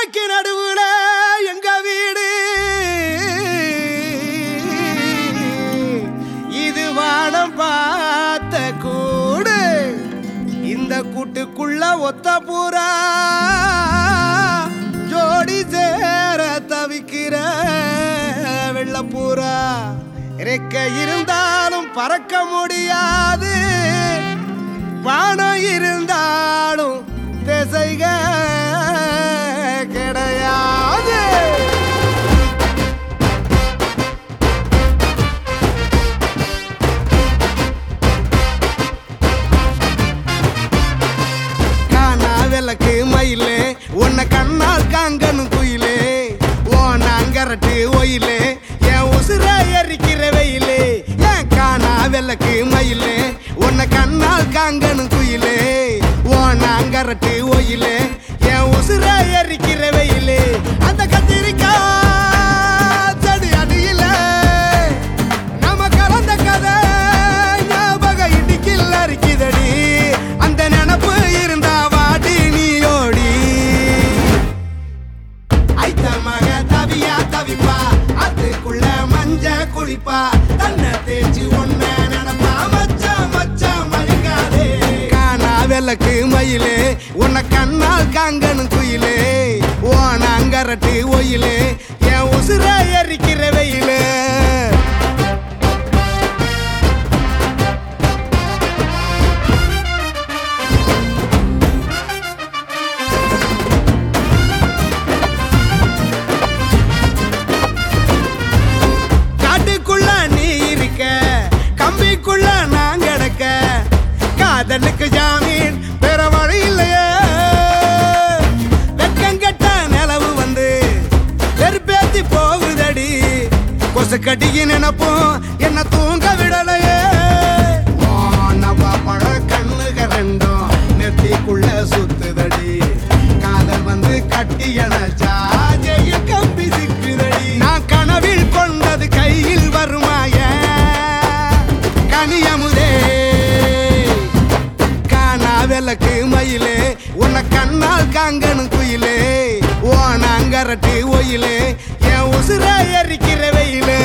காட்டுக்கு நடுவுல எங்க வீடு இது வானம் பார்த்த கூடு இந்த கூட்டுக்குள்ள ஒத்த பூரா ஜோடி சேர தவிக்கிற வெள்ளப்பூரா ரெக்க இருந்தாலும் பறக்க முடியாது வானம் இருந்தாலும் திசைக கிடையாது காணா விளக்கு மயிலே உன்னை கண்ணால் காங்கணும் குயிலே ஓனாங்கரட்டு ஒயிலே என் உசுர எரிக்கிற வெயிலே ஏன் காணா விளக்கு மயிலே உன்னை கண்ணால் காங்கணும் குயிலே ஓனாங்கரட்டு ஒயிலே என் உசுர எரிக்கிற வெயிலே அந்த கத்திரிக்காய் செடி அடியில நம்ம கலந்த கதை ஞாபகம் இடிக்கில் அரிக்குதடி அந்த நினப்பு இருந்தா வாடி நீயோடி ஐத்த மக தவியா தவிப்பா அதுக்குள்ள மஞ்ச குளிப்பா தன்னை தேய்ச்சி ஒன்ன நினப்பா மச்சான் மச்சான் மழுங்காதே காணா விளக்கு மயிலே உன்னை கண்ணால் காங்கணும் குயிலே ஓன அங்கரட்டு ஒயிலே என் உசுர எரிக்கிற வெயிலே காட்டுக்குள்ள நீ இருக்க கம்பிக்குள்ள நான் கிடக்க காதலுக்கு ஜாமீன் பெற வழி இல்லையே வெக்கங்கட்ட நிலவு வந்து வெறுப்பேத்தி போகுதடி கொசுக்கடிக்கு நினைப்போம் என்ன தூங்க விடலையே நவ பழ கண்ணுக ரெண்டும் நெத்திக்குள்ள சுத்துதடி காதல் வந்து கட்டி அணைச்சா ஜெய கம்பி சிக்குதடி நான் கனவில் கொண்டது கையில் வருமாய கனியமுதே காணா விளக்கு மயிலே உன்னை கண்ணால் காங்கணும் குயிலே ஓன அங்கரட்டு ஒயிலே என் உசுர எரிக்கிற வெயிலே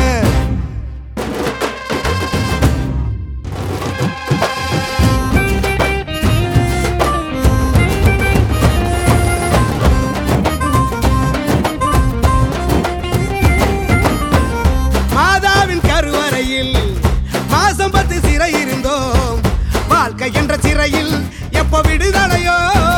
மாதாவின் கருவறையில் மாசம் பத்து சிறை இருந்தோம் வாழ்க்கை என்ற சிறையில் எப்ப விடுதலையோ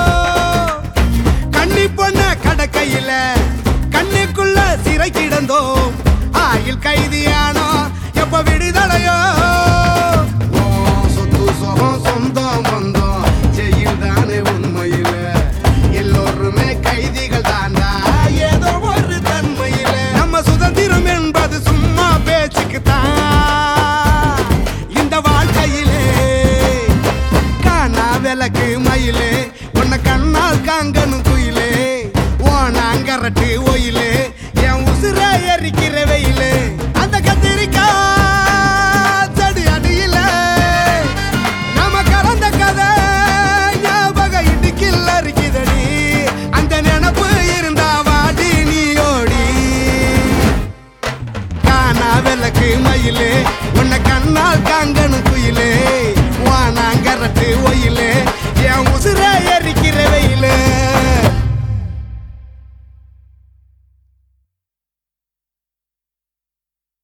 கண்ணி பொண்ண கடக்கையில கண்ணுக்குள்ள சிறை கிடந்தோம் ஆயில் கைதியானோ எப்ப விடுதலையோ ஓ, சொத்து சுகம் சொந்தம் பந்தம் ஜெயில் தானே உண்மையில எல்லோருமே கைதிகள் தாண்டா ஏதோ ஒரு தன்மையில நம்ம சுதந்திரம் என்பது சும்மா பேச்சுக்கு தான் இந்த வாழ்க்கையிலே காணா விளக்கு மயிலே உன்னை கண்ணால் காங்கணும் குயிலே ஓனாங்கரட்டு ஒயிலே